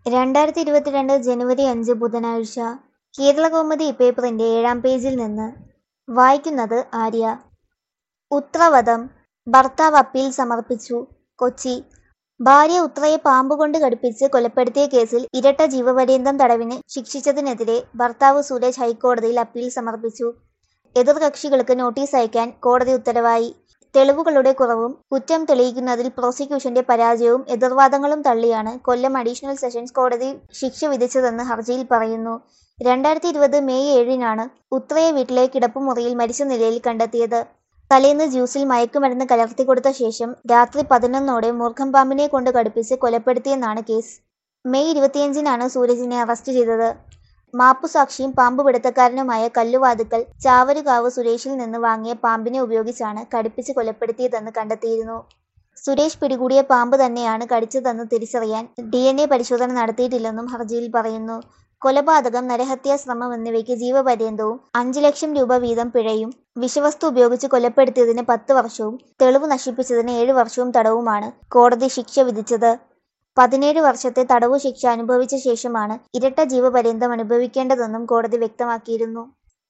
രണ്ടായിരത്തി ഇരുപത്തിരണ്ട് ജനുവരി അഞ്ച് ബുധനാഴ്ച കേരളകൗമുദി പേപ്പറിന്റെ ഏഴാം പേജിൽ നിന്ന് വായിക്കുന്നത് ആര്യ ഉത്രവധം ഭർത്താവ് അപ്പീൽ സമർപ്പിച്ചു കൊച്ചി ഭാര്യ ഉത്രയെ പാമ്പുകൊണ്ട് കടിപ്പിച്ച് കൊലപ്പെടുത്തിയ കേസിൽ ഇരട്ട ജീവപര്യന്തം തടവിന് ശിക്ഷിച്ചതിനെതിരെ ഭർത്താവ് സുരേഷ് ഹൈക്കോടതിയിൽ അപ്പീൽ സമർപ്പിച്ചു എതിർകക്ഷികൾക്ക് നോട്ടീസ് അയക്കാൻ കോടതി ഉത്തരവായി തെളിവുകളുടെ കുറവും കുറ്റം തെളിയിക്കുന്നതിൽ പ്രോസിക്യൂഷന്റെ പരാജയവും എതിർവാദങ്ങളും തള്ളിയാണ് കൊല്ലം അഡീഷണൽ സെഷൻസ് കോടതി ശിക്ഷ വിധിച്ചതെന്ന് ഹർജിയിൽ പറയുന്നു രണ്ടായിരത്തി ഇരുപത് മെയ് ഏഴിനാണ് ഉത്രയെ വീട്ടിലെ കിടപ്പുമുറിയിൽ മരിച്ച നിലയിൽ കണ്ടെത്തിയത് തലേന്ന് ജ്യൂസിൽ മയക്കുമരുന്ന് കലർത്തി കൊടുത്ത ശേഷം രാത്രി പതിനൊന്നോടെ മൂർഖം പാമ്പിനെ കൊണ്ട് കടുപ്പിച്ച് കൊലപ്പെടുത്തിയെന്നാണ് കേസ് മെയ് ഇരുപത്തിയഞ്ചിനാണ് സൂരജിനെ അറസ്റ്റ് ചെയ്തത് മാപ്പുസാക്ഷിയും പാമ്പ് പിടുത്തക്കാരനുമായ കല്ലുവാതുക്കൽ ചാവരുകാവ് സുരേഷിൽ നിന്ന് വാങ്ങിയ പാമ്പിനെ ഉപയോഗിച്ചാണ് കടിപ്പിച്ച് കൊലപ്പെടുത്തിയതെന്ന് കണ്ടെത്തിയിരുന്നു സുരേഷ് പിടികൂടിയ പാമ്പ് തന്നെയാണ് കടിച്ചതെന്ന് തിരിച്ചറിയാൻ ഡി എൻ എ പരിശോധന നടത്തിയിട്ടില്ലെന്നും ഹർജിയിൽ പറയുന്നു കൊലപാതകം നരഹത്യാ ശ്രമം എന്നിവയ്ക്ക് ജീവപര്യന്തവും അഞ്ചു ലക്ഷം രൂപ വീതം പിഴയും വിഷവസ്തു ഉപയോഗിച്ച് കൊലപ്പെടുത്തിയതിന് പത്ത് വർഷവും തെളിവ് നശിപ്പിച്ചതിന് ഏഴ് വർഷവും തടവുമാണ് കോടതി ശിക്ഷ വിധിച്ചത് പതിനേഴ് വർഷത്തെ തടവു ശിക്ഷ അനുഭവിച്ച ശേഷമാണ് ഇരട്ട ജീവപര്യന്തം അനുഭവിക്കേണ്ടതെന്നും കോടതി വ്യക്തമാക്കിയിരുന്നു